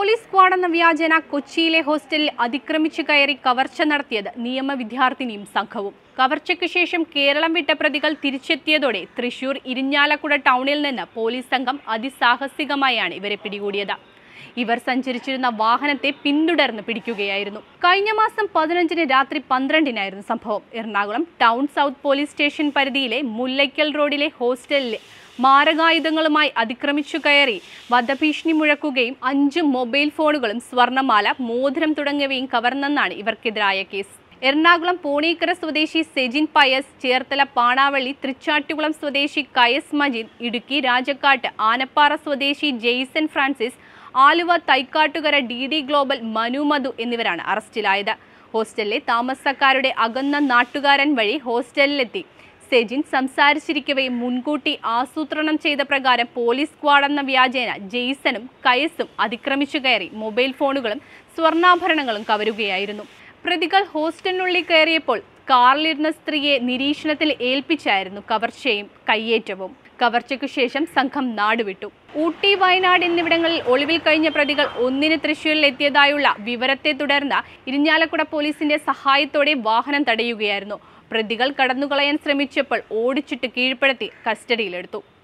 police സ്ക്വാഡെന്ന വ്യാജേന കൊച്ചിയിലെ ഹോസ്റ്റലിൽ അതിക്രമിച്ചു കയറി കവർച്ച നടത്തിയത് നിയമ വിദ്യാർത്ഥിനിയും സംഘവും കവർച്ചയ്ക്ക് ശേഷം കേരളം വിട്ട പ്രതികൾ തിരിച്ചെത്തിയതോടെ തൃശൂർ ഇരിഞ്ഞാലക്കുട ടൗണിൽ നിന്ന് പോലീസ് സംഘം അതിസാഹസികമായാണ് ഇവരെ പിടികൂടിയത് ഇവർ സഞ്ചരിച്ചിരുന്ന വാഹനത്തെ പിന്തുടർന്ന് പിടിക്കുകയായിരുന്നു കഴിഞ്ഞ മാസം പതിനഞ്ചിന് രാത്രി പന്ത്രണ്ടിനായിരുന്നു സംഭവം Ernakulam town south police station പരിധിയിലെ മുല്ലയ്ക്കൽ റോഡിലെ ഹോസ്റ്റലിൽ മാരകായുധങ്ങളുമായി അതിക്രമിച്ചു കയറി വധഭീഷണി മുഴക്കുകയും അഞ്ച് മൊബൈൽ ഫോണുകളും സ്വർണ്ണമാല മോതിരം തുടങ്ങിയവയും കവർന്നെന്നാണ് ഇവർക്കെതിരായ കേസ് എറണാകുളം പൂണീക്കര സ്വദേശി സെജിൻ പയസ് ചേർത്തല പാണാവള്ളി തൃച്ചാറ്റുകുളം സ്വദേശി കയസ് മജീദ് ഇടുക്കി രാജക്കാട്ട് ആനപ്പാറ സ്വദേശി Jaison Francis Aluva Thaikkattukara D D global Manu Madhu എന്നിവരാണ് അറസ്റ്റിലായത് ഹോസ്റ്റലിലെ താമസക്കാരുടെ അകന്ന നാട്ടുകാരൻ വഴി ഹോസ്റ്റലിലെത്തി സെജിൻ സംസാരിച്ചിരിക്കവേ മുൻകൂട്ടി ആസൂത്രണം ചെയ്ത പ്രകാരം പോലീസ് സ്ക്വാഡ് എന്ന വ്യാജേന ജെയ്സണും കയസും അതിക്രമിച്ചു കയറി മൊബൈൽ ഫോണുകളും സ്വർണ്ണാഭരണങ്ങളും കവരുകയായിരുന്നു പ്രതികൾ ഹോസ്റ്റലിനുള്ളിൽ കയറിയപ്പോൾ കാറിലിരുന്ന സ്ത്രീയെ നിരീക്ഷണത്തിൽ ഏൽപ്പിച്ചായിരുന്നു കവർച്ചയും കയ്യേറ്റവും കവർച്ചയ്ക്കു ശേഷം സംഘം നാടുവിട്ടു ഊട്ടി വയനാട് എന്നിവിടങ്ങളിൽ ഒളിവിൽ കഴിഞ്ഞ പ്രതികൾ ഒന്നിന് തൃശ്ശൂരിൽ എത്തിയതായുള്ള വിവരത്തെ തുടർന്ന് ഇരിഞ്ഞാലക്കുട പോലീസിന്റെ സഹായത്തോടെ വാഹനം തടയുകയായിരുന്നു പ്രതികൾ കടന്നുകളയാൻ ശ്രമിച്ചപ്പോൾ ഓടിച്ചിട്ട് കീഴ്പ്പെടുത്തി കസ്റ്റഡിയിലെടുത്തു